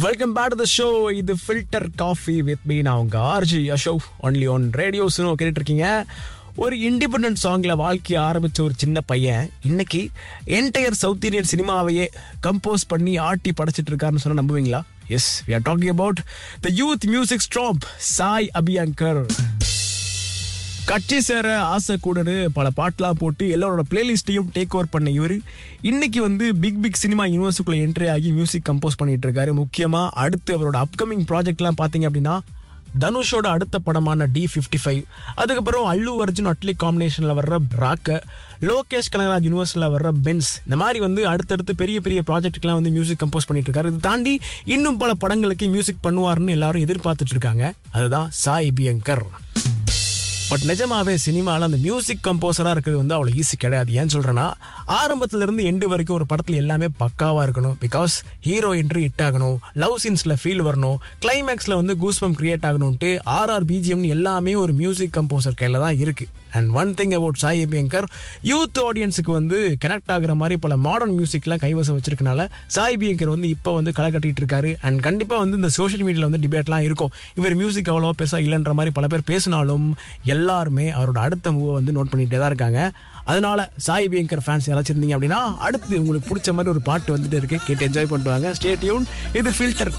welcome back to the show இது filter coffee with me நான் உங்க ஆர்ஜி அஷோக் ஒன்லி ஒன் ரேடியோஸ்னு கேட்டுட்டு இருக்கீங்க ஒரு இண்டிபெண்டன்ட் சாங்ல வாழ்க்கைய ஆரம்பிச்ச ஒரு சின்ன பையன் இன்னைக்கு என்டையர் சவுத் இந்தியன் சினிமாவையே கம்போஸ் பண்ணி ஆட்டி படைச்சிட்டு இருக்காருன்னு சொன்னா நம்புவீங்களா yes we are talking about the youth music star Sai Abhyankar கட்சி சேர ஆசை கூடனு பல பாட்டெலாம் போட்டு எல்லாரோட பிளேலிஸ்ட்டையும் டேக் ஓவர் பண்ண இவர் இன்னைக்கு வந்து பிக் பிக் சினிமா யூனிவர்ஸுக்குள்ள என்ட்ரி ஆகி மியூசிக் கம்போஸ் பண்ணிட்டு இருக்காரு முக்கியமா அடுத்து அவரோட அப்கமிங் ப்ராஜெக்ட்லாம் பார்த்தீங்க அப்படின்னா தனுஷோட அடுத்த படமான டி ஃபிஃப்டி ஃபைவ் அதுக்கப்புறம் அல்லு அர்ஜுன் அட்லி காம்பினேஷனில் வர்ற பிராக்க லோகேஷ் கனகராஜ் யூனிவர்ஸில் வர்ற பென்ஸ் இந்த மாதிரி வந்து அடுத்தடுத்து பெரிய பெரிய ப்ராஜெக்ட்டுக்கெலாம் வந்து மியூசிக் கம்போஸ் பண்ணிட்டு இருக்காரு இது தாண்டி இன்னும் பல படங்களுக்கு மியூசிக் பண்ணுவாருன்னு எல்லாரும் எதிர்பார்த்துட்டு இருக்காங்க அதுதான் சாய் பியங்கர் பட் நிஜமாவே சினிமாவில் அந்த மியூசிக் கம்போசராக இருக்கிறது வந்து அவ்வளோ ஈஸி கிடையாது ஏன்னு சொல்கிறேன்னா ஆரம்பத்துல இருந்து எண்டு வரைக்கும் ஒரு படத்தில் எல்லாமே பக்காவாக இருக்கணும் பிகாஸ் ஹீரோ என்ட்ரி ஹிட் ஆகணும் லவ் சீன்ஸில் ஃபீல் வரணும் கிளைமேக்ஸில் வந்து கூஸ்பம் கிரியேட் ஆகணும்ட்டு ஆர்ஆர் பிஜிஎம்னு எல்லாமே ஒரு மியூசிக் கம்போசர் கையில் தான் இருக்குது and one thing about Sai Abhyankar youth ஆடியன்ஸுக்கு வந்து கனெக்ட் ஆகுற மாதிரி பல மாடர்ன் மியூசிக்லாம் கைவசம் வச்சிருக்கனால சாய் பியங்கர் வந்து இப்போ வந்து களை கட்டிட்டு இருக்காரு அண்ட் கண்டிப்பாக வந்து இந்த சோஷியல் மீடியாவில் வந்து டிபேட்லாம் இருக்கும் இவர் மியூசிக் அவ்வளோவா பேச இல்லைன்ற மாதிரி பல பேர் பேசினாலும் எல்லாருமே அவரோட அடுத்த மூவை வந்து நோட் பண்ணிகிட்டே தான் இருக்காங்க அதனால சாய் பியங்கர் ஃபேன்ஸ் யாராச்சும் இருந்தீங்க அப்படின்னா அடுத்து உங்களுக்கு பிடிச்ச மாதிரி ஒரு பாட்டு வந்துட்டு இருக்கு கேட்டு என்ஜாய் பண்ணிட்டு வாங்க ஸ்டே டியூன் இது ஃபில்டர்